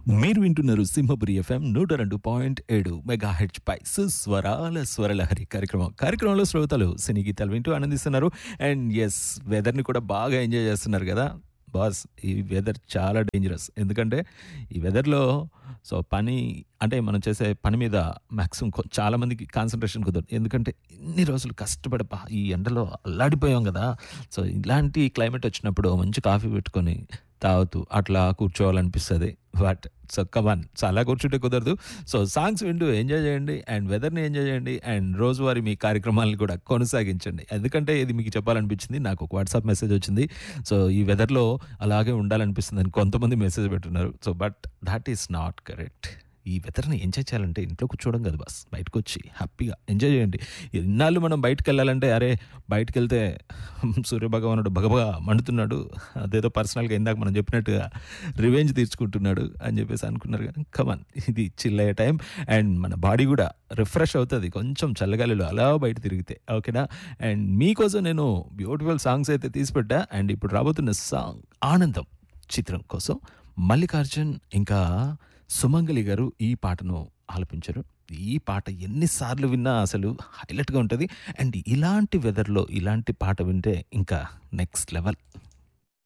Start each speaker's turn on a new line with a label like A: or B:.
A: మీరు వింటున్నారు సింహపురి ఎఫ్ఎం నూట రెండు పాయింట్ ఏడు మెగా హెచ్ పై సుస్వరాల స్వరలహరి కార్యక్రమం కార్యక్రమంలో శ్రోతలు సినీ గీతాలు వింటూ ఆనందిస్తున్నారు అండ్ ఎస్ వెదర్ని కూడా బాగా ఎంజాయ్ చేస్తున్నారు కదా బాస్ ఈ వెదర్ చాలా డేంజరస్ ఎందుకంటే ఈ వెదర్లో సో పని అంటే మనం చేసే పని మీద మ్యాక్సిమం చాలా మందికి కాన్సన్ట్రేషన్ కుదరదు ఎందుకంటే ఇన్ని రోజులు కష్టపడి బా ఈ ఎండలో అల్లాడిపోయాం కదా సో ఇలాంటి క్లైమేట్ వచ్చినప్పుడు మంచి కాఫీ పెట్టుకొని తాగుతూ అట్లా కూర్చోవాలనిపిస్తుంది బట్ సో కమాన్ సో అలా కూర్చుంటే కుదరదు సో సాంగ్స్ వింటూ ఎంజాయ్ చేయండి అండ్ వెదర్ని ఎంజాయ్ చేయండి అండ్ రోజువారీ మీ కార్యక్రమాలను కూడా కొనసాగించండి ఎందుకంటే ఇది మీకు చెప్పాలనిపించింది నాకు ఒక వాట్సాప్ మెసేజ్ వచ్చింది సో ఈ వెదర్లో అలాగే ఉండాలనిపిస్తుంది అని కొంతమంది మెసేజ్ పెట్టున్నారు so but that is not correct ఈ వెదర్ని ఎంజాయ్ చేయాలంటే ఇంట్లో కూర్చోవడం కాదు బస్ బయటకు వచ్చి హ్యాపీగా ఎంజాయ్ చేయండి ఇన్నాళ్ళు మనం బయటకు వెళ్ళాలంటే అరే బయటకు వెళ్తే సూర్యభగవానుడు భగభగా మండుతున్నాడు అదేదో పర్సనల్గా ఇందాక మనం చెప్పినట్టుగా రివెంజ్ తీర్చుకుంటున్నాడు అని చెప్పేసి అనుకున్నారు కానీ కమన్ ఇది చిల్ అయ్యే టైం అండ్ మన బాడీ కూడా రిఫ్రెష్ అవుతుంది కొంచెం చల్లగాలిలో అలా బయట తిరిగితే ఓకేనా అండ్ మీకోసం నేను బ్యూటిఫుల్ సాంగ్స్ అయితే తీసిపెట్టా అండ్ ఇప్పుడు రాబోతున్న సాంగ్ ఆనందం చిత్రం కోసం మల్లికార్జున్ ఇంకా సుమంగలి గారు ఈ పాటను ఆలపించారు ఈ పాట ఎన్నిసార్లు విన్నా అసలు హైలైట్గా ఉంటుంది అండ్ ఇలాంటి వెదర్లో ఇలాంటి పాట వింటే ఇంకా నెక్స్ట్ లెవెల్